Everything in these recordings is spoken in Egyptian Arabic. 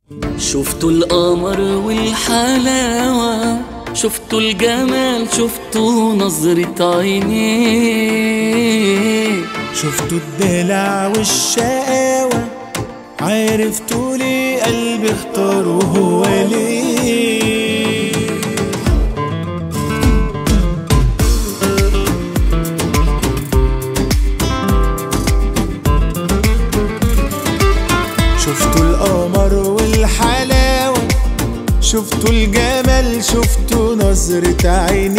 شفتوا القمر والحلاوة شفتوا الجمال شفتوا نظرة عينيه شفتوا الدلع والشقاوة عرفتوا ليه قلبي اختاره هو ليه شفتوا القمر والحلاوة شفتوا الجمال شفتوا نظرة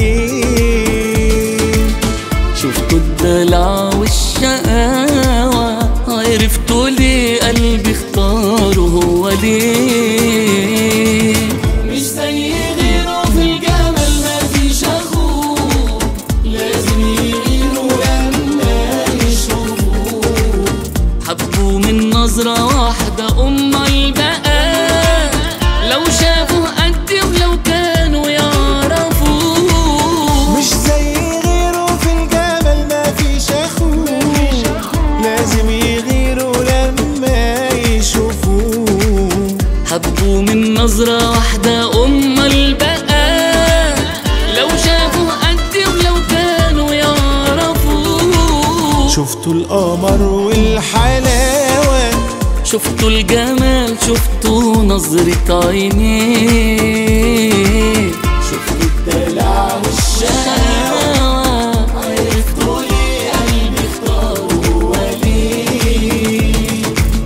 عينيه شفتوا الدلع والشقاوة عرفتوا ليه قلبي اختاره هو ليه مش زي غيره في الجمال مفيش اخوه لازم يغيروا لما يشوفوه حبوا من نظرة واحدة أم البقاء لو شافوا قدي ولو كانوا يعرفوه مش زي غيره في الجمال ما فيش اخوه لازم يغيروا لما يشوفوه حبوا من نظرة واحدة أم البقاء لو شافوا قدي ولو كانوا يعرفوه شفتوا القمر والحلاوة شفتوا الجمال شفتوا نظرة عينيه شفتوا الدلع والشقاوة عرفتوا ليه قلبي اختاره هو ليه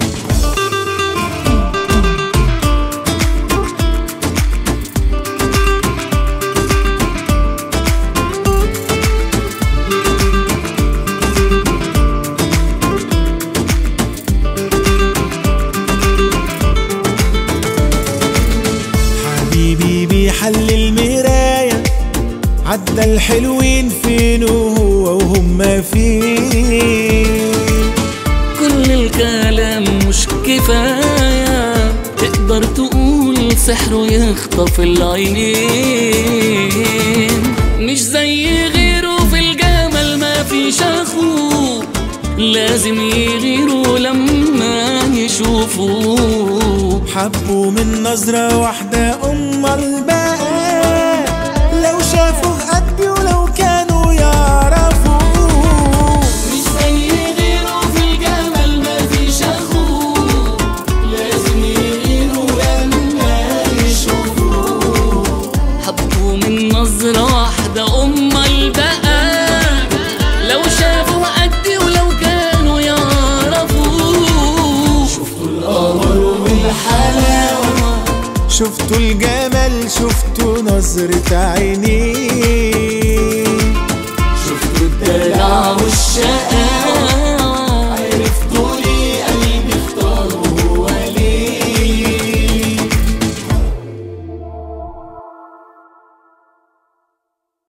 حبيبي بيحل المراية عدى الحلوين فين وهو وهم فين كل الكلام مش كفاية تقدر تقول سحره يخطف العينين مش زي غيره في الجمال ما فيش اخوه لازم يغيروا لما يشوفوه حبوا من نظرة واحدة أم البقاء لو شافوا قدي ولو كانوا يعرفوه مش زي غيره في الجمال ما فيش اخوه لازم يغيروا لما يشوفوه حبوا من نظرة واحدة أم البقاء لو شافوا قدي ولو كانوا يعرفوه شفتوا القمر والحلاوة شفتوا الجمال شفتوا نظرة عينيه